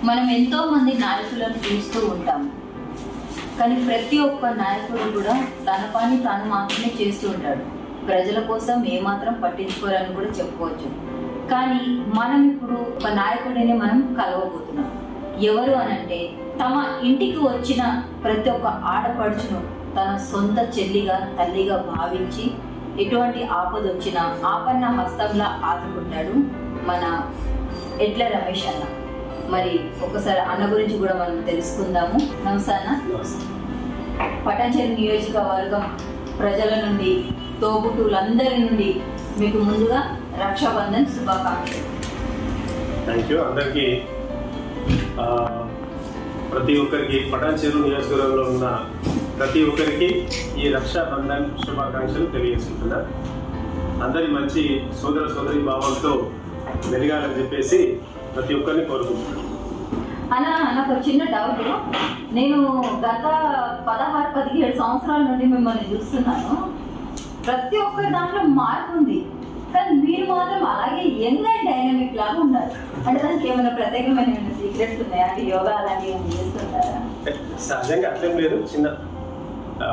మనం ఎంతో మంది నాయకులను చూస్తూ ఉంటాం కానీ ప్రతి ఒక్క నాయకుడు కూడా తన పని తాను మాత్రమే చేస్తూ ఉంటాడు ప్రజల కోసం ఏమాత్రం పట్టించుకోరని కూడా చెప్పుకోవచ్చు కానీ మనం ఇప్పుడు ఒక నాయకుడిని మనం కలవబోతున్నాం ఎవరు అనంటే తమ ఇంటికి వచ్చిన ప్రతి ఒక్క ఆడపడుచును తన సొంత చెల్లిగా తల్లిగా భావించి ఎటువంటి ఆపద వచ్చినా ఆపన్న హస్తంలా ఆదుకుంటాడు మన ఎడ్ల రమేష్ అన్న మరి ఒకసారి అన్న గురించి కూడా మనం తెలుసుకుందాము నమస్తే అన్న పటాన్చెరు నియోజకవర్గం ప్రజల నుండి తోబుట్టులందరి నుండి మీకు ముందుగా రక్షాబంధన్ శుభాకాంక్షలు థ్యాంక్ యూ అందరికీ ఆ, ప్రతి ఒక్కరికి పటాన్ చెరువు నియోజకవర్గంలో ఉన్న ప్రతి ఒక్కరికి ఈ రక్షాబంధన్ శుభాకాంక్షలు తెలియజేసుకుంటున్నా అందరి మంచి సోదర సోదరి భావంతో మెరగాలని చెప్పేసి ప్రతి ఒక్కరిని కోరుకుంటున్నాను అన్న నాకు ఒక చిన్న డౌట్ నేను గత పదహారు పదిహేడు సంవత్సరాల నుండి మిమ్మల్ని చూస్తున్నాను ప్రతి ఒక్కరి దాంట్లో మార్పు ఉంది కానీ మీరు మాత్రం అలాగే యంగ్ అండ్ డైనమిక్ లాగా ఉన్నారు అంటే దానికి ఏమైనా ప్రత్యేకమైన సీక్రెట్స్ ఉన్నాయా అంటే యోగా అలాంటివి ఏమైనా చేస్తుంటారా సహజంగా అట్లేం లేదు చిన్న ఆ,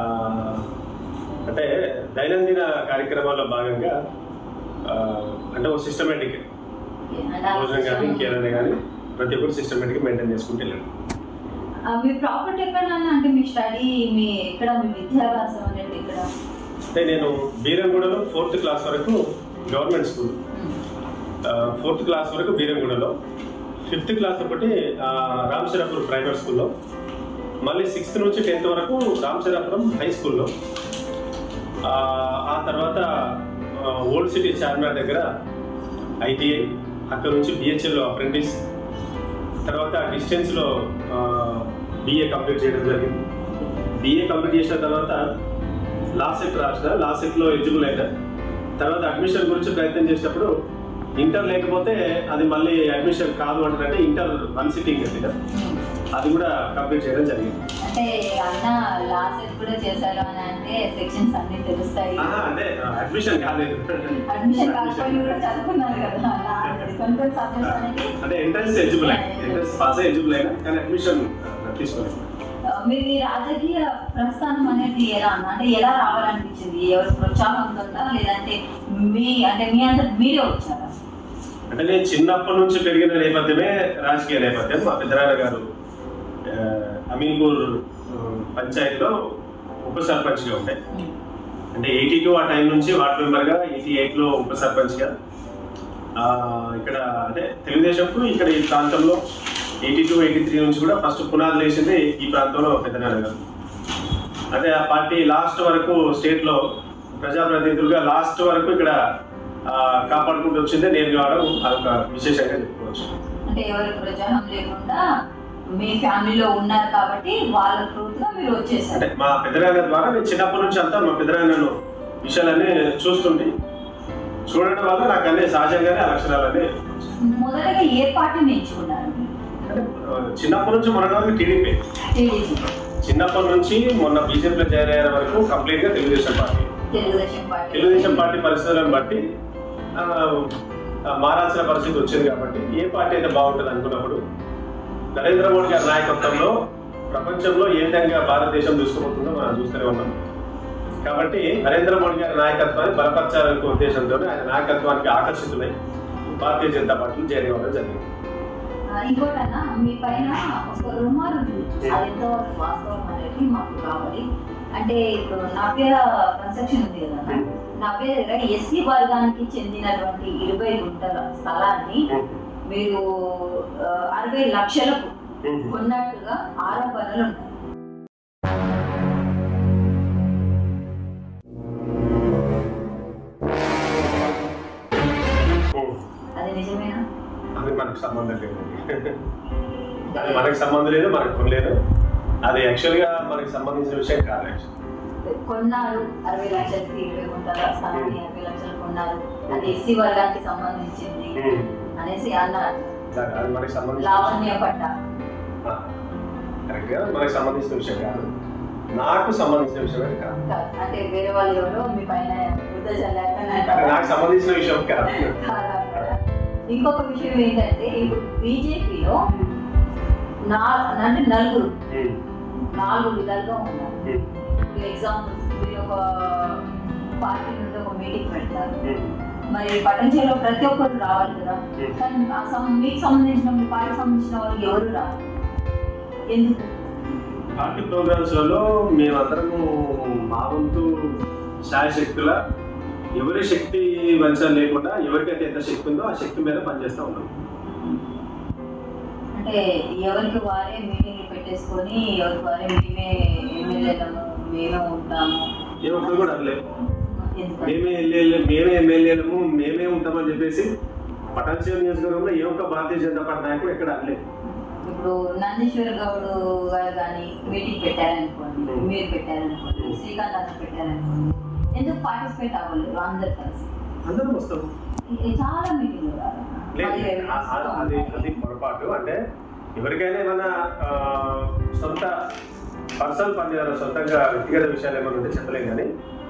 అంటే దైనందిన కార్యక్రమాల్లో భాగంగా ఆ, అంటే ఒక సిస్టమేటిక్ అంటే ఆ భోజనం కానీ ఇంకేదైనా కానీ ప్రతి ఒక్కరు సిస్టమేటిక్ మెయింటైన్ చేసుకుంటూ వెళ్ళాడు ఆ, మీ ప్రాపర్టీ ఎక్కడ నాన్న? అంటే మీ స్టడీ మీ ఎక్కడ మీ విద్యాభ్యాసం అనేది ఇక్కడ అంటే నేను బీరంగూడలో ఫోర్త్ క్లాస్ వరకు గవర్నమెంట్ స్కూల్ ఫోర్త్ క్లాస్ వరకు బీరంగూడలో ఫిఫ్త్ క్లాస్ ఒకటి ఆ, రామశరాపురం ప్రైవేట్ స్కూల్లో మళ్ళీ సిక్స్త్ నుంచి టెన్త్ వరకు రామశరాపురం హై స్కూల్లో ఆ, ఆ తర్వాత ఆ, ఓల్డ్ సిటీ చార్మినార్ దగ్గర ఐటీఐ అక్కడ నుంచి బిహెచ్ఎల్లో అప్రెంటిస్ తర్వాత డిస్టెన్స్లో బిఏ కంప్లీట్ చేయడం జరిగింది బిఏ కంప్లీట్ చేసిన తర్వాత లా సెట్ రాసిన లా సెట్లో ఎలిజిబుల్ అయినా తర్వాత అడ్మిషన్ గురించి ప్రయత్నం చేసినప్పుడు ఇంటర్ లేకపోతే అది మళ్ళీ అడ్మిషన్ కాదు అంటారంటే ఇంటర్ వన్ సిట్టింగ్ అది కదా. అది కూడా కంప్లీట్ చేయడం జరిగింది అంటే అన్న లాస్ట్ కూడా చేశారు అని అంటే సెక్షన్స్ అన్ని తెలుస్తాయి ఆహా, అంటే అడ్మిషన్ కాలేదు అడ్మిషన్ కాకపోయినా కూడా చదువుకున్నారు కదా అలా కొన్ని కొన్ని సబ్జెక్ట్స్ అనేది అంటే ఎంట్రన్స్ ఎలిజిబుల్ అయినా ఎంట్రన్స్ పాస్ అయ్యి ఎలిజిబుల్ అయినా కానీ అడ్మిషన్ తీసుకోలేదు ఆ, మీరు ఈ రాజకీయ ప్రస్థానం అనేది ఎలా అన్న అంటే ఎలా రావాలనిపించింది ఎవరు ప్రోత్సాహంతో లేదంటే మీ అంటే మీ అంతా మీరే వచ్చారా అంటే నేను చిన్నప్పటి నుంచి పెరిగిన నేపథ్యమే రాజకీయ నేపథ్యం మా పెద్దనాన్న గారు ఆ, అమీన్పూర్ ఆ, పంచాయతీలో ఉప సర్పంచ్గా ఉండే అంటే ఎయిటీ టూ ఆ టైం నుంచి వార్డ్ మెంబర్గా ఎయిటీ ఎయిట్లో ఉప సర్పంచ్గా ఆ, ఇక్కడ అంటే తెలుగుదేశంకు ఇక్కడ ఈ ప్రాంతంలో ఎయిటీ టూ ఎయిటీ త్రీ నుంచి కూడా ఫస్ట్ పునాదులు వేసింది ఈ ప్రాంతంలో పెద్దనాన్న గారు అదే ఆ పార్టీ లాస్ట్ వరకు స్టేట్లో ప్రజాప్రతినిధులుగా లాస్ట్ వరకు ఇక్కడ ఆ, కాపాడుకుంటూ వచ్చిందే నేను కావడం అదొక విశేషంగా చెప్పుకోవచ్చు అంటే ఎవరి ప్రోత్సాహం లేకుండా మీ ఫ్యామిలీలో ఉన్నారు కాబట్టి వాళ్ళ గా మీరు అంటే వచ్చేసారు మా పెద్దనాన్న ద్వారా నేను చిన్నప్పటి నుంచి అంతా మా పెద్దనాన్నను విషయాలన్నీ చూస్తుంటే చూడడం వల్ల నాకు అన్నీ సహజంగానే ఆ లక్షణాలన్నీ మొదటగా ఏ పార్టీని ఎంచుకున్నారు అంటే ఆ, చిన్నప్పటి నుంచి మొన్న వరకు టీడీపీ టీడీపీ చిన్నప్పటి నుంచి మొన్న బీజేపీలో జాయిన్ అయ్యే వరకు కంప్లీట్ గా Telugu Desam party Telugu Desam party Telugu Desam party పరిస్థితులను బట్టి ఆ, ఆ, మారాల్సిన పరిస్థితి వచ్చింది కాబట్టి ఏ పార్టీ అయితే బాగుంటుంది అనుకున్నప్పుడు నరేంద్ర మోడీ గారి నాయకత్వంలో ప్రపంచంలో ఏ విధంగా భారతదేశం దూసుకుపోతుందో మనం చూస్తూనే ఉన్నాం కాబట్టి నరేంద్ర మోడీ గారి నాయకత్వాన్ని బలపరచాలనే ఉద్దేశంతో ఆయన నాయకత్వానికి ఆకర్షితులై భారతీయ జనతా పార్టీలో జాయిన్ అవ్వడం జరిగింది ఆ, ఇంకోటన్నా మీ పైన ఒక రుమాలు ఉంది అది ఎంతవరకు వాస్తవం అనేది మాకు కావాలి అంటే ఇప్పుడు నవ్య కన్స్ట్రక్షన్ ఉంది కదా అన్న? నవ్య దగ్గర ఎస్సీ వర్గానికి చెందినటువంటి ఇరవై గుంటల స్థలాన్ని మీరు ఆ, అరవై లక్షలకు కొన్నట్టుగా ఆరోపణలు ఉన్నాయి అది నిజమేనా అది మనకు సంబంధం లేదు అది మనకు సంబంధం లేదు మనకు కొనలేదు అది యాక్చువల్గా మనకి సంబంధించిన విషయం కాదు యాక్చువల్ కొన్నారు అరవై లక్షలకి ఇరవై గుంటల స్థలాన్ని అరవై లక్షలు కొన్నారు అది ఎస్సీ వర్గానికి సంబంధించింది అనేసి అన్నారు అది మనకి సంబంధించిన లావణ్య పట్ట కరెక్ట్గా మనకి సంబంధించిన విషయం కాదు నాకు సంబంధించిన విషయం అయితే కాదు కాదు. అంటే వేరే వాళ్ళు ఎవరో మీ పైన బుద్ధ చల్లారని అంటే అంటారు. నాకు సంబంధించిన విషయం కాదు కాదు అంటారా? ఇంకొక విషయం ఏంటంటే ఇప్పుడు బీజేపీలో నా అంటే నలుగురు ఉమ్, నాలుగు విధాలుగా ఉన్నారు ఉమ్, ఇప్పుడు ఎగ్జాంపుల్ మీరు ఒక పార్టీ నుండి ఒక మీటింగ్ పెడతారు ఉమ్. మరి పట్టణంలో ప్రతి ఒక్కరు రావాలి కదా Hmm. కానీ ఆ సం- మీకు సంబంధించిన మీ పార్టీకి సంబంధించిన వాళ్ళు ఎవరు రారు ఎందుకు పార్టీ ప్రోగ్రామ్స్లలో మేమందరము మా వంతు శాయశక్తుల ఎవరి శక్తి వంచన లేకుండా ఎవరికైతే ఎంత శక్తి ఉందో ఆ శక్తి మీద పనిచేస్తూ ఉన్నాం అంటే ఎవరికి వారే మీటింగ్లు పెట్టేసుకొని ఎవరికి వారే మేమే ఎమ్మెల్యేలము మేమే ఉంటాము ఏ ఒక్కరు కూడా అనలేదు ఎందుకంటే మేమే ఎమ్మెల్యే మేమే ఎమ్మెల్యేలము మేమే ఉంటామని చెప్పేసి పటాన్చేరు నియోజకవర్గంలో ఏ ఒక్క భారతీయ జనతా పార్టీ నాయకుడు ఎక్కడ అనలేదు ఇప్పుడు నందీశ్వర గౌడ్ గారు కానీ మీటింగ్ పెట్టారనుకోండి Hmm. మీరు పెట్టారనుకోండి Hmm. శ్రీకాంత్ అన్న పెట్టారనుకోండి ఎందుకు పార్టిసిపేట్ అవ్వలేదు అందరు కలిసి అందరం వస్తాం ఈ- చాలా మీటింగ్లు లేదు ఆ- ఆ- అది అది పొరపాటు అంటే ఎవరికైనా ఏమైనా ఆ, సొంత పర్సనల్ పని ఏదైనా సొంతంగా వ్యక్తిగత విషయాలు ఏమైనా ఉంటే చెప్పలేం కానీ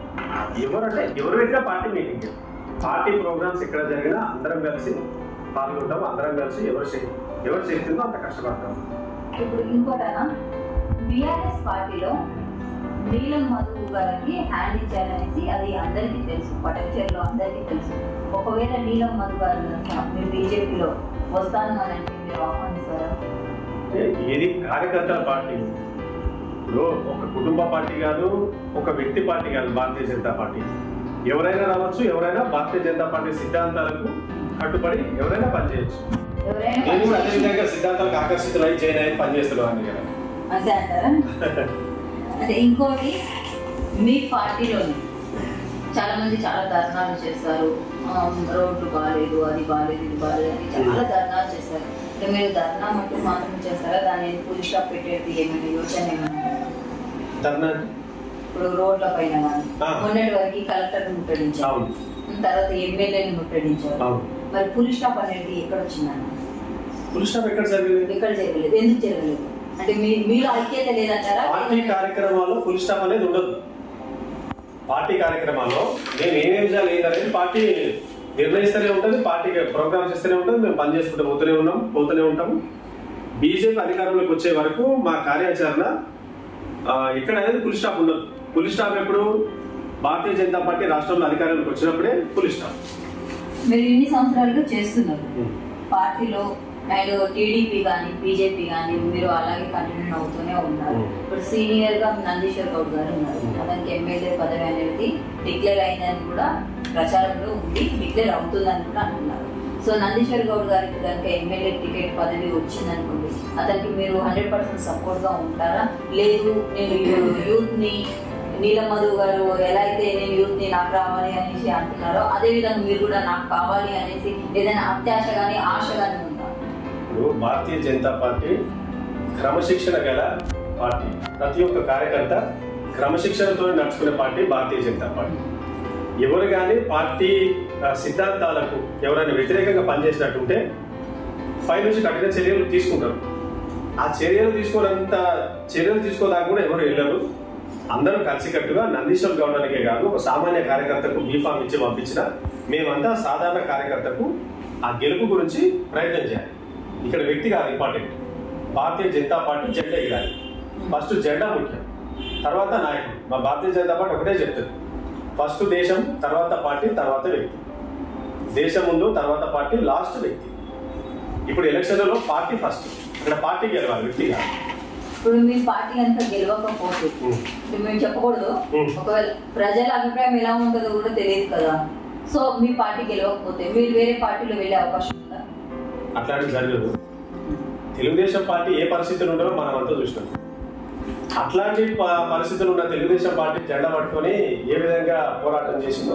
ఎవరంటే ఎవరు పెట్టినా పార్టీ మీటింగ్ పార్టీ ప్రోగ్రామ్స్ ఎక్కడ జరిగినా అందరం కలిసి పాల్గొంటాం అందరం కలిసి ఎవరు శక్తి ఎవరు శక్తి ఉందో అంత కష్టపడతాం ఇప్పుడు ఇంకోటనా బీఆర్ఎస్ పార్టీలో నీలం మధు గారికి హ్యాండ్ ఇచ్చారనేసి అది అందరికీ తెలుసు పటంచేరులో అందరికీ తెలుసు ఒకవేళ నీలం మధు గారు కనుక మీరు బీజేపీలో వస్తాను అని అంటే మీరు ఆహ్వానిస్తారా అంటే ఏది కార్యకర్తల పార్టీ ఇప్పుడు ఒక కుటుంబ పార్టీ కాదు ఒక వ్యక్తి పార్టీ కాదు భారతీయ జనతా పార్టీ ఎవరైనా రావచ్చు ఎవరైనా భారతీయ జనతా పార్టీ సిద్ధాంతాలకు కట్టుబడి ఎవరైనా పనిచేయచ్చు ఎవరైనా నేను కూడా అదే పనిచేసి- విధంగా సిద్ధాంతాలకు ఆకర్షితులై జైన్ అయి పనిచేస్తున్నాను కదా అంతే అంటారా అంటే ఇంకోటి మీ పార్టీలోని చాలా మంది చాలా ధర్నాలు చేస్తారు ఆ, రోడ్లు బాగాలేదు అది బాగాలేదు ఇది బాగాలేదు అని చాలా ధర్నాలు చేస్తారు అంటే మీరు ధర్నా మట్టు మాత్రం చేస్తారా దాన్ని పులి స్టాప్ పెట్టేది ఏమైనా యోచన ఏమైనా ఉందా? ధర్నా ఇప్పుడు రోడ్ల పైన కానీ ఆ. మొన్నటి వరకు కలెక్టర్ ముట్టడించారు అవును తర్వాత ఎమ్మెల్యేని ముట్టడించారు అవును మరి పులి స్టాప్ అనేది ఎక్కడ వచ్చిందన్న ఫుల్ స్టాప్ ఎక్కడ జరిగింది ఎక్కడ జరగలేదు ఎందుకు జరగలేదు అంటే మీ మీరు ఐక్యత లేదంటారా పార్టీ కార్యక్రమాల్లో ఫుల్ స్టాప్ అనేది ఉండదు పార్టీ కార్యక్రమాల్లో మేము ఏమేమి చేయాలి ఏంటనేది పార్టీ నిర్ణయిస్తూనే ఉంటుంది పార్టీ ప్రోగ్రామ్స్ ఇస్తూనే ఉంటుంది మేము పని చేసుకుంటూ పోతూనే ఉన్నాం పోతూనే ఉంటాము బీజేపీ అధికారంలోకి వచ్చే వరకు మా కార్యాచరణ ఆ, ఎక్కడ అనేది ఫుల్ స్టాప్ ఉండదు ఫుల్ స్టాప్ ఎప్పుడు భారతీయ జనతా పార్టీ రాష్ట్రంలో అధికారంలోకి వచ్చినప్పుడే ఫుల్ స్టాప్ మీరు ఇన్ని సంవత్సరాలుగా చేస్తున్నారు పార్టీలో అండ్ టీడీపీ కానీ బీజేపీ కానీ మీరు అలాగే కంటిన్యూ అవుతూనే ఉన్నారు Hmm. ఇప్పుడు సీనియర్ గా నందీశ్వర్ గౌడ్ గారు ఉన్నారు Hmm. అతనికి ఎమ్మెల్యే పదవి అనేది డిక్లేర్ అయిందని కూడా ప్రచారంలో ఉంది డిక్లేర్ అవుతుందని కూడా అంటున్నారు సో నందీశ్వర్ గౌడ్ గారికి కనుక ఎమ్మెల్యే టికెట్ పదవి వచ్చిందనుకోండి అతనికి మీరు హండ్రెడ్ పర్సెంట్ సపోర్ట్ గా ఉంటారా లేదు నేను యూత్ ని నీలం మధు గారు ఎలా అయితే నేను యూత్ ని నాకు రావాలి అనేసి అంటున్నారో అదే విధంగా మీరు కూడా నాకు కావాలి అనేసి ఏదైనా అత్యాశ కానీ ఆశ కానీ ఉందా ఇప్పుడు భారతీయ జనతా పార్టీ క్రమశిక్షణ గల పార్టీ ప్రతి ఒక్క కార్యకర్త క్రమశిక్షణతో నడుచుకునే పార్టీ భారతీయ జనతా పార్టీ ఎవరు కానీ పార్టీ ఆ, సిద్ధాంతాలకు ఎవరైనా వ్యతిరేకంగా పనిచేసినట్టుంటే పై నుంచి కఠిన చర్యలు తీసుకుంటారు ఆ చర్యలు తీసుకోనంత చర్యలు తీసుకోదాకా కూడా ఎవరు వెళ్ళరు అందరూ కలిసికట్టుగా నందీశ్వర్ గౌడానికే కాదు ఒక సామాన్య కార్యకర్తకు బీఫామ్ ఇచ్చి పంపించిన మేమంతా సాధారణ కార్యకర్తకు ఆ గెలుపు గురించి ప్రయత్నం చేయాలి ఇక్కడ వ్యక్తి కాదు ఇంపార్టెంట్ భారతీయ జనతా పార్టీ జెండా ఎగిరాలి ఫస్ట్ జెండా ముఖ్యం తర్వాత నాయకుడు మా భారతీయ జనతా పార్టీ ఒకటే చెప్తుంది ఫస్ట్ దేశం తర్వాత పార్టీ తర్వాత వ్యక్తి దేశం ముందు తర్వాత పార్టీ లాస్ట్ వ్యక్తి ఇప్పుడు ఎలక్షన్లలో పార్టీ ఫస్ట్ ఇక్కడ పార్టీ గెలవాలి వ్యక్తి కాదు ఇప్పుడు మీ పార్టీ కనుక గెలవకపోతే ఉం. ఇప్పుడు మేము చెప్పకూడదు ఉం. ఒకవేళ ప్రజల అభిప్రాయం ఎలా ఉంటుందో కూడా తెలియదు కదా సో మీ పార్టీ గెలవకపోతే మీరు వేరే పార్టీలో వెళ్ళే అవకాశం ఉందా అట్లాంటివి జరగదు తెలుగుదేశం పార్టీ ఏ పరిస్థితులు ఉండదో మనం అంతా చూసినాం అట్లాంటి ప- పరిస్థితులు ఉన్న తెలుగుదేశం పార్టీ జెండా పట్టుకొని ఏ విధంగా పోరాటం చేసిందో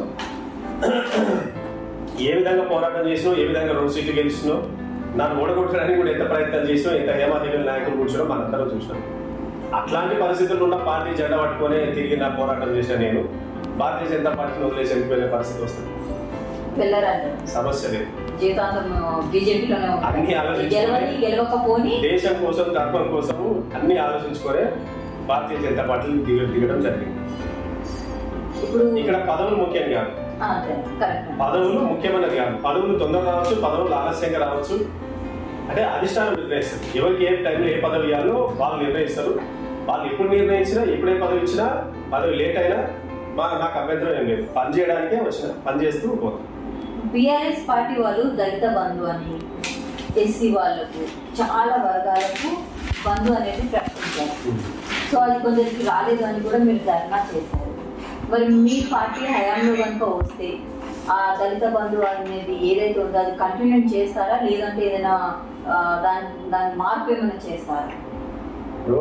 ఏ విధంగా పోరాటం చేసినో ఏ విధంగా రెండు సీట్లు గెలిచినో నన్ను ఓడగొట్టడానికి కూడా ఎంత ప్రయత్నం చేసినో ఎంత హేమాదేవి నాయకులు కూర్చున్నో మనందరం చూసినాం అట్లాంటి పరిస్థితుల్లో ఉన్న పార్టీ జెండా పట్టుకొని తిరిగి నా పోరాటం చేసిన నేను భారతీయ జనతా పార్టీని వదిలేసి వెళ్ళిపోయే పరిస్థితి వస్తుంది వెళ్ళరంటారు సమస్య లేదు జీతాంతం బీజేపీలోనే అన్ని ఆలోచించుకొని- గెలవని గెలవకపోని దేశం కోసం ధర్మం కోసం అన్ని ఆలోచించుకొని భారతీయ జనతా పార్టీని దిగ దిగడం జరిగింది ఇప్పుడు ఇక్కడ పదవులు ముఖ్యం కాదు ఆ, అంతే కరెక్ట్ పదవులు ముఖ్యమైనది కాదు పదవులు తొందర రావచ్చు పదవులు ఆలస్యంగా రావచ్చు అంటే అధిష్టానం నిర్ణయిస్తుంది ఎవరికి ఏ టైంలో ఏ పదవి ఇవ్వాలో వాళ్ళు నిర్ణయిస్తారు వాళ్ళు ఎప్పుడు నిర్ణయించినా ఎప్పుడు ఏ పదవి ఇచ్చినా పదవి లేట్ అయినా మా నాకు అభ్యంతరం ఏం లేదు పని చేయడానికే వచ్చిన పని చేస్తూ పోతాం బీఆర్ఎస్ పార్టీ వాళ్ళు దళిత బంధు అని ఎస్సీ వాళ్ళకు చాలా వర్గాలకు బంధు అనేది ప్రకటించారు సో అది కొందరికి రాలేదు అని కూడా మీరు ధర్నా చేశారు మరి మీ పార్టీ హయాంలో కనుక వస్తే ఆ దళిత బంధు అనేది ఏదైతే ఉందో అది కంటిన్యూ చేస్తారా లేదంటే ఏదైనా ఆ, దాని దాని మార్పు ఏమైనా చేస్తారా ఇప్పుడు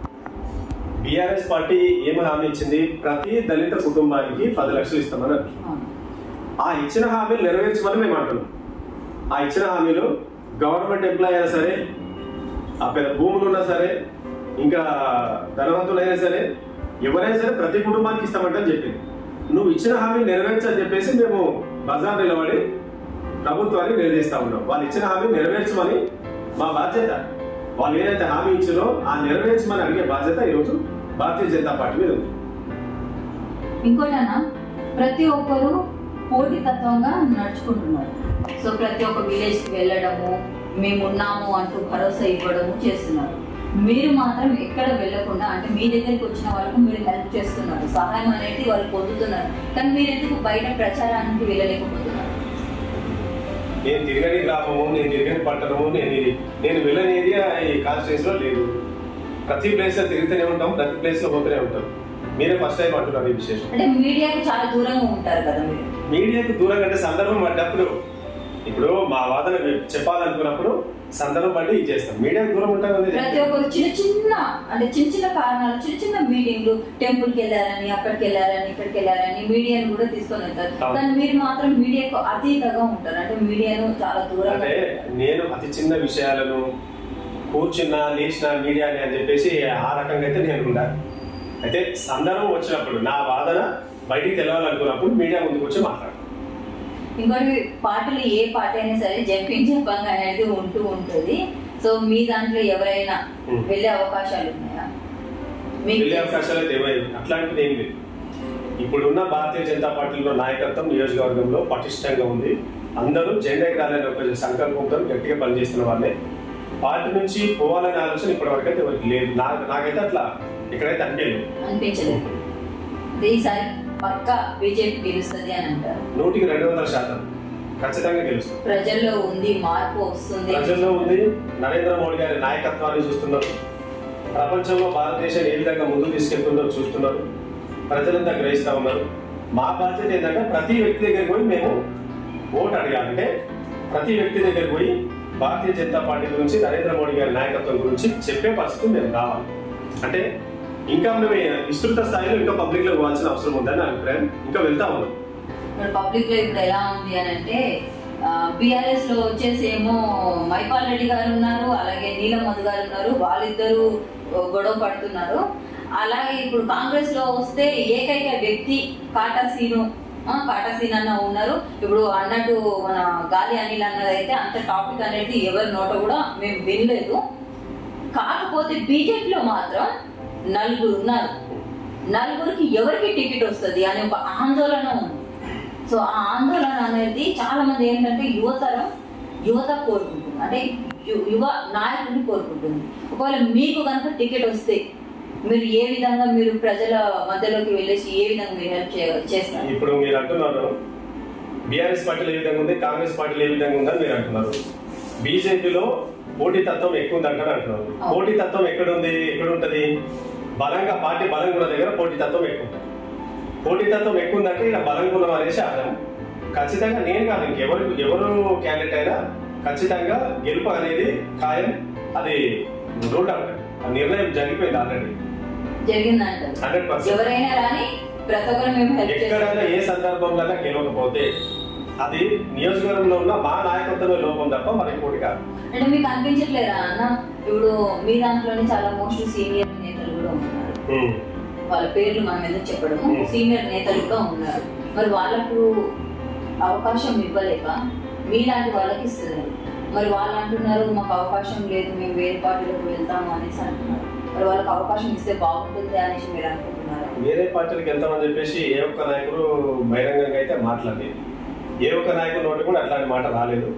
బీఆర్ఎస్ పార్టీ ఏమి హామీ ఇచ్చింది ప్రతి దళిత కుటుంబానికి పది లక్షలు ఇస్తామని అన్నారు. అవును. ఆ ఇచ్చిన హామీలు నెరవేర్చమని మేము అంటున్నాం ఆ ఇచ్చిన హామీలు గవర్నమెంట్ ఎంప్లాయ్ అయినా సరే ఆ పెద్ద భూములు ఉన్నా సరే ఇంకా ధనవంతులైనా సరే ఎవరైనా సరే ప్రతి కుటుంబానికి ఇస్తామంటే అని చెప్పింది నువ్వు ఇచ్చిన హామీ నెరవేర్చని చెప్పేసి మేము బజార్ నిలబడి ప్రభుత్వాన్ని నిలదీస్తా ఉన్నాం వాళ్ళు ఇచ్చిన హామీ నెరవేర్చమని మా బాధ్యత వాళ్ళు ఏదైతే హామీ ఇచ్చారో ఆ నెరవేర్చమని అడిగే బాధ్యత ఈరోజు భారతీయ జనతా పార్టీ మీద ఉంది ఇంకోటన్నా ప్రతి ఒక్కరు పోటీతత్వంగా నడుచుకుంటున్నారు సో ప్రతి ఒక్క విలేజ్కి వెళ్ళడము మేము ఉన్నాము అంటూ భరోసా ఇవ్వడము చేస్తున్నారు మీరు మాత్రం ఎక్కడ వెళ్ళకుండా అంటే మీ దగ్గరికి వచ్చిన వాళ్ళకు మీరు హెల్ప్ చేస్తున్నారు సహాయం అనేది వాళ్ళు పొందుతున్నారు కానీ మీరు ఎందుకు బయట ప్రచారానికి వెళ్ళలేకపోతున్నారు నేను తిరగని గ్రామము నేను తిరగని పట్టణము నేను ఇది- నేను వెళ్ళని ఏరియా ఈ కాన్స్టిట్యూన్స్ లో లేదు ప్రతి ప్లేస్ లో తిరుగుతూనే ఉంటాం ప్రతి ప్లేస్ లో పోతూనే ఉంటాం మీరే ఫస్ట్ టైం అంటున్నారు ఈ విశేషం అంటే మీడియాకు చాలా దూరంగా ఉంటారు కదా మీరు మీడియాకు దూరంగా అంటే సందర్భం పడ్డప్పుడు ఇప్పుడు మా వాదన చెప్పాలనుకున్నప్పుడు సందర్భం బట్టి ఇది చేస్తాం మీడియాకు దూరం ఉంటాం అనేది ప్రతి ఒక్కరు చిన్న చిన్న అంటే చిన్న చిన్న కారణాలు చిన్న చిన్న మీటింగ్లు టెంపుల్ కి వెళ్ళారని అక్కడికి వెళ్ళారని ఇక్కడికి వెళ్ళారని మీడియాను కూడా తీసుకొని వెళ్తారు అవును. కానీ మీరు మాత్రం మీడియాకు అతీతంగా ఉంటారు అంటే మీడియాను చాలా దూరంగా అంటే నేను అతి చిన్న విషయాలను కూర్చున్నా లేచిన మీడియాని అని చెప్పేసి ఆ రకంగా అయితే నేను ఉండా అయితే సందర్భం వచ్చినప్పుడు నా వాదన బయటికి తెలవాలనుకున్నప్పుడు మీడియా ముందుకు వచ్చి మాట్లాడు ఇంకోటి పార్టీలు ఏ పార్టీ అయినా సరే జంపింగ్ జంపంగ్ అనేది ఉంటూ ఉంటుంది సో మీ దాంట్లో ఎవరైనా Hmm. వెళ్ళే అవకాశాలు ఉన్నాయా మీకు వెళ్ళే అవకాశాలు అయితే ఏమీ అట్లాంటిది ఏం లేదు ఇప్పుడున్న భారతీయ జనతా పార్టీలో నాయకత్వం నియోజకవర్గంలో పటిష్టంగా ఉంది అందరూ జెండా ఎగరాలని ఒక సంకల్పంతో గట్టిగా పనిచేస్తున్న వాళ్ళే పార్టీ నుంచి పోవాలనే ఆలోచన ఇప్పటివరకు అయితే ఎవరికి లేదు నా నాకైతే అట్లా ఇక్కడైతే అనిపించలేదు అనిపించలేదు అంటే ఈసారి పక్క బీజేపీ గెలుస్తుంది అని అంటారు నూటికి రెండు వందల శాతం ఖచ్చితంగా గెలుస్తుంది ప్రజల్లో ఉంది మార్పు వస్తుంది ప్రజల్లో ఉంది నరేంద్ర మోడీ గారి నాయకత్వాన్ని చూస్తున్నారు ప్రపంచంలో భారతదేశం ఏ విధంగా ముందుకు తీసుకెళ్తుందో చూస్తున్నారు ప్రజలంతా గ్రహిస్తా ఉన్నారు మా బాధ్యత ఏంటంటే ప్రతి వ్యక్తి దగ్గరికి పోయి మేము ఓటు అడగాలంటే ప్రతి వ్యక్తి దగ్గరికి పోయి భారతీయ జనతా పార్టీ గురించి నరేంద్ర మోడీ గారి నాయకత్వం గురించి చెప్పే పరిస్థితి మేము రావాలి అంటే ఇంకా మేము విస్తృత స్థాయిలో ఇంకా పబ్లిక్ లో పోవాల్సిన అవసరం ఉందని నా అభిప్రాయం ఇంకా వెళ్తా ఉన్నాం ఇప్పుడు పబ్లిక్ లో ఇప్పుడు ఎలా ఉంది అని అంటే బీఆర్ఎస్ లో వచ్చేసి ఏమో మైపాల్ రెడ్డి గారు ఉన్నారు అలాగే నీలం మధు గారు ఉన్నారు వాళ్ళిద్దరూ గొడవ పడుతున్నారు అలాగే ఇప్పుడు కాంగ్రెస్ లో వస్తే ఏకైక వ్యక్తి కాటా సీను ఆ, కాటా సీన్ అన్న ఉన్నారు ఇప్పుడు అన్నట్టు మన గాలి అనిల్ అన్నది అయితే అంత టాపిక్ అనేది ఎవరి నోట కూడా మేము వినలేదు కాకపోతే బీజేపీలో మాత్రం నలుగురు ఉన్నారు నలుగురికి ఎవరికి టికెట్ వస్తుంది అనే ఒక ఆందోళన ఉంది సో ఆ ఆందోళన అనేది చాలా మంది ఏంటంటే యువతరం యువత కోరుకుంటుంది అంటే యు- యువ నాయకుడిని కోరుకుంటుంది ఒకవేళ మీకు కనుక టికెట్ వస్తే మీరు ఏ విధంగా మీరు ప్రజల మధ్యలోకి వెళ్ళేసి ఏ విధంగా మీరు హెల్ప్ చేస్తారు ఇప్పుడు మీరు అంటున్నారు బీఆర్ఎస్ పార్టీలో ఏ విధంగా ఉంది కాంగ్రెస్ పార్టీలో ఏ విధంగా ఉందని మీరు అంటున్నారు బీజేపీలో పోటీ తత్వం ఎక్కువ ఉందంటారు అంటున్నారు అవును. పోటీ తత్వం ఎక్కడ ఉంది ఎక్కడ ఉంటది బలంగా పార్టీ బలంగా ఉన్న దగ్గర పోటీ తత్వం ఎక్కువ ఉంటుంది పోటీ తత్వం ఎక్కువ ఉందంటే ఇలా బలంగా ఉన్నాం అనేసి అర్థం ఖచ్చితంగా నేను కాదు ఇంకెవరు ఎవరు క్యాండిడేట్ అయినా ఖచ్చితంగా గెలుపు అనేది ఖాయం అది రూల్ అవుట్ ఆ నిర్ణయం జరిగిపోయింది ఆల్రెడీ జరిగిందంటారు హండ్రెడ్ పర్సెంట్ ఎవరైనా కానీ ప్రతి ఒక్కరు మేము హెల్ప్ ఎక్కడైనా చేస్తాం ఏ సందర్భంలో గెలవకపోతే అది నియోజకవర్గంలో ఉన్న మా నాయకత్వమే లోపం తప్ప మరి ఇంకోటి కాదు అంటే మీకు అనిపించట్లేదా అన్న ఇప్పుడు మీ దాంట్లోనే చాలా మోస్ట్ సీనియర్ నేతలు కూడా ఉన్నారు ఉమ్. వాళ్ళ పేర్లు మనం ఎందుకు చెప్పడము Hmm. సీనియర్ నేతలు కూడా ఉన్నారు మరి వాళ్ళకు అవకాశం ఇవ్వలేక మీలాంటి వాళ్ళకి ఇస్తున్నారు మరి వాళ్ళు అంటున్నారు మాకు అవకాశం లేదు మేము వేరే పార్టీలోకి వెళ్తాము అనేసి అంటున్నారు మరి వాళ్ళకి అవకాశం ఇస్తే బాగుంటుంది అనేసి మీరు అనుకుంటున్నారా వేరే పార్టీలకు వెళ్తామని చెప్పేసి ఏ ఒక్క నాయకుడు బహిరంగంగా అయితే మాట్లాడలేదు ఏ ఒక్క నాయకుడు నోటి కూడా అట్లాంటి మాట రాలేదు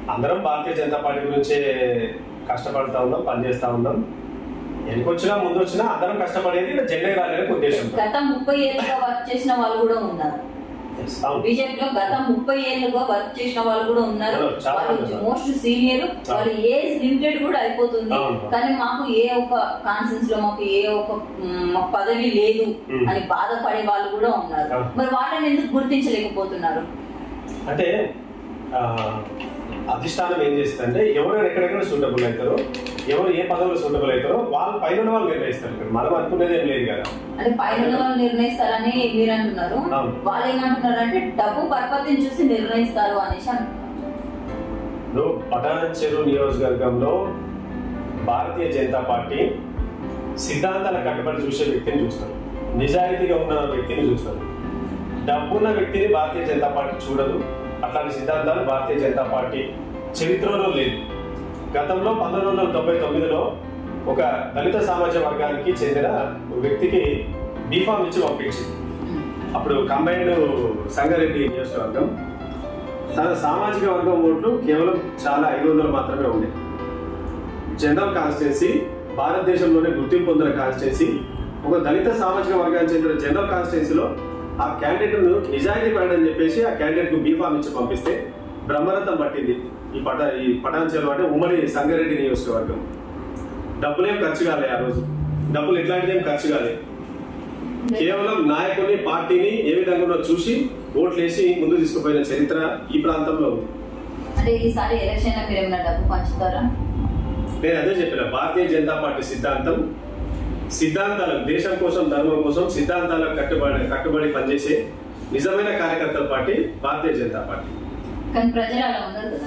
అందరం భారతీయ జనతా పార్టీ గురించే కష్టపడతా ఉన్నాం పనిచేస్తా ఉన్నాం వెనుకొచ్చినా ముందు వచ్చినా అందరం కష్టపడేది జెండా రాలేని ఉద్దేశం గత ముప్పై ఏళ్ళుగా వర్క్ చేసిన వాళ్ళు కూడా ఉన్నారు Yes, అవును. బీజేపీలో గత ముప్పై ఏళ్ళుగా వర్క్ చేసిన వాళ్ళు కూడా ఉన్నారు ఉన్నారు, చాలా మంది వాళ్ళు ఉన్నారు. మోస్ట్ సీనియర్ వాళ్ళ ఏజ్ లిమిటెడ్ కూడా అయిపోతుంది అవును. కానీ మాకు ఏ ఒక్క కాన్సెన్స్ లో మాకు ఏ ఒక్క మ్, మాకు పదవి లేదు మ్. అని బాధపడే వాళ్ళు కూడా ఉన్నారు అవును. మరి వాళ్ళని ఎందుకు గుర్తించలేకపోతున్నారు అంటే ఆ, అధిష్టానం ఏం చేస్తుందంటే ఎవరు ఎక్కడెక్కడ సూటబుల్ అవుతారో ఎవరు ఏ పదవులు సూటబుల్ అవుతారో వాళ్ళు పైన ఉన్న వాళ్ళు నిర్ణయిస్తారు ఇక్కడ మనం అనుకునేది ఏం లేదు కదా అంటే పైన ఉన్న వాళ్ళు నిర్ణయిస్తారని మీరు అంటున్నారు అవును. వాళ్ళు ఏమంటున్నారు అంటే డబ్బు పరపతిని చూసి నిర్ణయిస్తారు అనేసి అంటున్నారు ఇప్పుడు పటాన్ చెరువు నియోజకవర్గంలో భారతీయ జనతా పార్టీ సిద్ధాంతాల కట్టుబడి చూసే వ్యక్తిని చూస్తారు నిజాయితీగా ఉన్న వ్యక్తిని చూస్తారు డబ్బున్న వ్యక్తిని భారతీయ జనతా పార్టీ చూడదు అట్లాంటి సిద్ధాంతాలు భారతీయ జనతా పార్టీ చరిత్రలో లేదు గతంలో పంతొమ్మిది వందల తొంభై తొమ్మిదిలో ఒక దళిత సమాజ వర్గానికి చెందిన ఒక వ్యక్తికి బీఫామ్ ఇచ్చి పంపించింది అప్పుడు కంబైన్డ్ సంగారెడ్డి నియోజకవర్గం తన సామాజిక వర్గం ఓట్లు కేవలం చాలా ఐదు వందలు మాత్రమే ఉండే జనరల్ కాన్స్టిట్యున్సీ భారతదేశంలోనే గుర్తింపు పొందిన కాన్స్టిట్యున్సీ ఒక దళిత సామాజిక వర్గానికి చెందిన జనరల్ కాన్స్టిట్యున్సీలో ఆ క్యాండిడేట్ నిజాయితీ పడని చెప్పేసి ఆ క్యాండిడేట్ కు బీఫామ్ ఇచ్చి పంపిస్తే బ్రహ్మరథం పట్టింది ఈ పట ఈ పటాన్ చెరువు అంటే ఉమ్మడి సంగారెడ్డి నియోజకవర్గం డబ్బులేం ఖర్చు కాలే ఆ రోజు డబ్బులు ఎట్లాంటిదేం ఖర్చు కాలే కేవలం నాయకుడిని పార్టీని ఏ విధంగా ఉన్నదో చూసి ఓట్లేసి ముందు తీసుకుపోయిన చరిత్ర ఈ ప్రాంతంలో ఉంది అంటే ఈసారి ఎలక్షన్ లో మీరు ఏమైనా డబ్బు పంచుతారా నేను అదే చెప్పిన భారతీయ జనతా పార్టీ సిద్ధాంతం సిద్ధాంతాలకు దేశం కోసం ధర్మం కోసం సిద్ధాంతాలకు కట్టుబడి కట్టుబడి పనిచేసే నిజమైన కార్యకర్తల పార్టీ భారతీయ జనతా పార్టీ కానీ ప్రజలు అలా ఉండరు కదా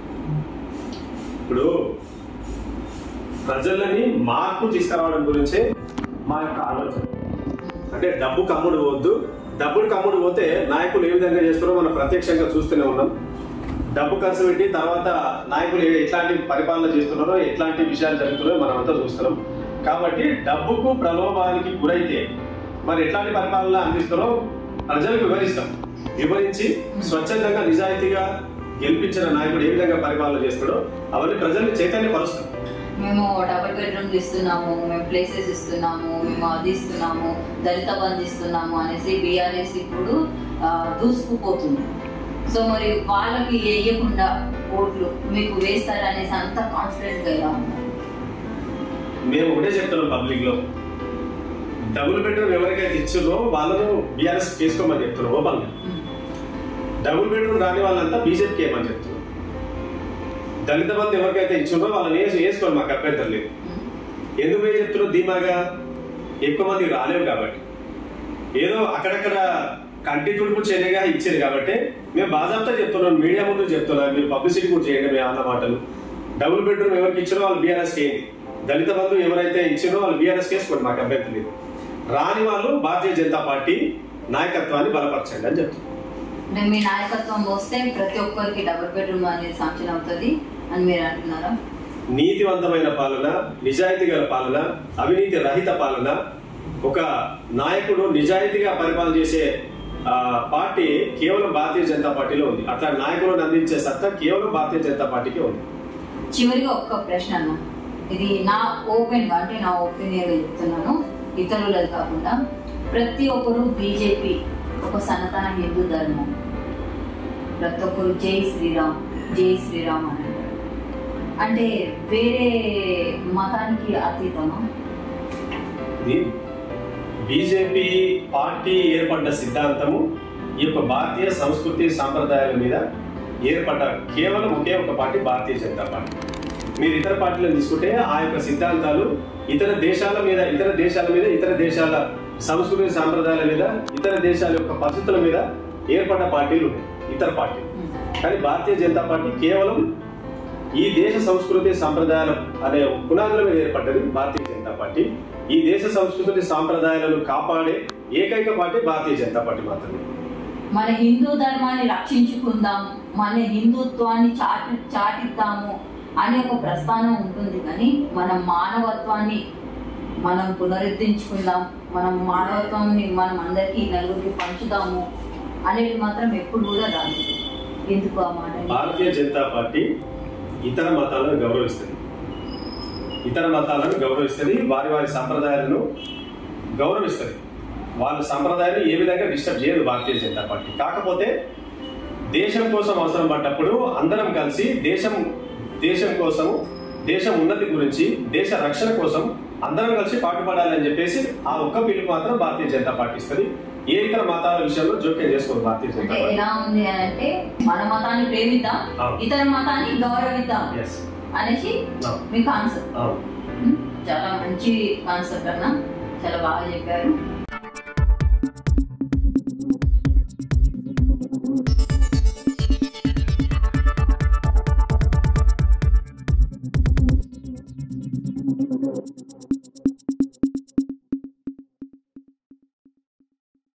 ఇప్పుడు ప్రజలని మార్పు తీసుకురావడం గురించే మా యొక్క ఆలోచన అంటే డబ్బు కమ్ముడు పోవద్దు డబ్బులు కమ్ముడు పోతే నాయకులు ఏ విధంగా చేస్తారో మనం ప్రత్యక్షంగా చూస్తూనే ఉన్నాం డబ్బు ఖర్చు పెట్టి తర్వాత నాయకులు ఏ- ఎట్లాంటి పరిపాలన చేస్తున్నారో ఎట్లాంటి విషయాలు జరుగుతున్నారో మనం అంతా చూస్తున్నాం కాబట్టి డబ్బుకు ప్రలోభానికి గురైతే మరి ఎట్లాంటి పరిపాలన అందిస్తారో ప్రజలకు వివరిస్తాం వివరించి స్వచ్ఛందంగా నిజాయితీగా గెలిపించిన నాయకుడు ఏ విధంగా పరిపాలన చేస్తాడో అవన్నీ ప్రజల్ని చైతన్యపరుస్తాం మేము డబుల్ బెడ్రూమ్లు ఇస్తున్నాము మేము ప్లేసెస్ ఇస్తున్నాము మేము అది ఇస్తున్నాము దళిత బంధు ఇస్తున్నాము అనేసి బీఆర్ఎస్ ఇప్పుడు ఆ, దూసుకుపోతుంది సో మరి వాళ్ళకి వేయకుండా ఓట్లు మీకు వేస్తారనేసి అంత కాన్ఫిడెంట్గా ఎలా ఉన్నారు మేము ఒకటే చెప్తున్నాం పబ్లిక్ లో డబుల్ బెడ్రూమ్ ఎవరికైతే ఇచ్చిందో వాళ్ళను బీఆర్ఎస్ చేసుకోమని చెప్తున్నాం ఓపెన్ డబుల్ బెడ్రూమ్ రాని వాళ్ళంతా బీజేపీకి ఏమని చెప్తున్నాం దళిత బంధు ఎవరికైతే ఇచ్చిందో వాళ్ళని వేసి వేసుకోవాలి మాకు అభ్యంతరం లేదు ఎందుకు ఏం చెప్తున్నావు ధీమాగా ఎక్కువ మంది రాలేవు కాబట్టి ఏదో అక్కడక్కడ కంటి తుడుపు చర్యగా ఇచ్చారు కాబట్టి మేము బాజాబ్తా చెప్తున్నాం మీడియా ముందు చెప్తున్నాం మీరు పబ్లిసిటీ కూడా చేయండి మేము అన్న మాటలు డబుల్ బెడ్రూమ్ ఎవరికి ఇచ్చారో వాళ్ళు బీఆర్ఎస్ చేయండి దళిత బంధు ఎవరైతే ఇచ్చారో వాళ్ళు బీఆర్ఎస్ చేసుకోండి మాకు అభ్యంతరం లేదు రాని వాళ్ళు భారతీయ జనతా పార్టీ నాయకత్వాన్ని బలపరచండి అని చెప్తున్నారు అంటే మీ నాయకత్వం వస్తే ప్రతి ఒక్కరికి డబుల్ బెడ్రూమ్ అనేది శాంక్షన్ అవుతుంది అని మీరు అంటున్నారా నీతివంతమైన పాలన నిజాయితీ గల పాలన అవినీతి రహిత పాలన ఒక నాయకుడు నిజాయితీగా పరిపాలన చేసే ఆ, పార్టీ కేవలం భారతీయ జనతా పార్టీలో ఉంది అట్లా నాయకులను అందించే సత్తా కేవలం భారతీయ జనతా పార్టీకే ఉంది చివరిగా ఒక్క ప్రశ్న అన్న ఇది నా ఓపెన్ గా అంటే నా ఒపీనియన్ చెప్తున్నాను ఇతరులది కాకుండా ప్రతి ఒక్కరు బీజేపీ ఒక సనాతన హిందూ ధర్మం ప్రతి ఒక్కరు జై శ్రీరామ్ జై శ్రీరామ్ అని అంటారు. అంటే వేరే మతానికి అతీతమా ఇది బీజేపీ పార్టీ ఏర్పడ్డ సిద్ధాంతము ఈ యొక్క భారతీయ సంస్కృతి సాంప్రదాయాల మీద ఏర్పడ్డ కేవలం ఒకే ఒక పార్టీ భారతీయ జనతా పార్టీ మీరు ఇతర పార్టీలను తీసుకుంటే ఆ యొక్క సిద్ధాంతాలు ఇతర దేశాల మీద ఇతర దేశాల మీద ఇతర దేశాల సంస్కృతి సాంప్రదాయాల మీద ఇతర దేశాల యొక్క పరిస్థితుల మీద ఏర్పడ్డ పార్టీలు ఉన్నాయి ఇతర పార్టీలు కానీ భారతీయ జనతా పార్టీ కేవలం ఈ దేశ సంస్కృతి సంప్రదాయాలు అనే పునాదుల మీద ఏర్పడ్డది భారతీయ జనతా పార్టీ ఈ దేశ సంస్కృతి సాంప్రదాయాలను కాపాడే ఏకైక పార్టీ భారతీయ జనతా పార్టీ మాత్రమే మన హిందూ ధర్మాన్ని రక్షించుకుందాం మన హిందుత్వాన్ని చాటి చాటిద్దాము అనే ఒక ప్రస్థానం ఉంటుంది కానీ మన మానవత్వాన్ని మనం పునరుద్ధరించుకుందాం మనం మానవత్వాన్ని మనం అందరికీ నలుగురికి పంచుదాము అనేది మాత్రం ఎప్పుడు కూడా రాదు ఎందుకు ఆ మాట భారతీయ జనతా పార్టీ ఇతర మతాలను గౌరవిస్తుంది ఇతర మతాలను గౌరవిస్తుంది వారి వారి సంప్రదాయాలను గౌరవిస్తుంది వాళ్ళ సంప్రదాయాలు ఏ విధంగా డిస్టర్బ్ చేయదు భారతీయ జనతా పార్టీ కాకపోతే దేశం కోసం అవసరం పడ్డప్పుడు అందరం కలిసి దేశం దేశం కోసం దేశం ఉన్నతి గురించి దేశ రక్షణ కోసం అందరం కలిసి పాటుపడాలని చెప్పేసి ఆ ఒక్క పిలుపు మాత్రం భారతీయ జనతా పార్టీ ఇస్తుంది ఏ ఇతర మతాల విషయంలో జోక్యం చేసుకోదు భారతీయ జనతా అంటే పార్టీ ఎలా ఉంది అని అంటే మన మతాన్ని ప్రేమిద్దాం అవును. ఇతర మతాన్ని గౌరవిద్దాం ఎస్ అనేసి మీ కాన్సెప్ట్ అవును చాలా మంచి కాన్సెప్ట్ అన్న చాలా బాగా చెప్పారు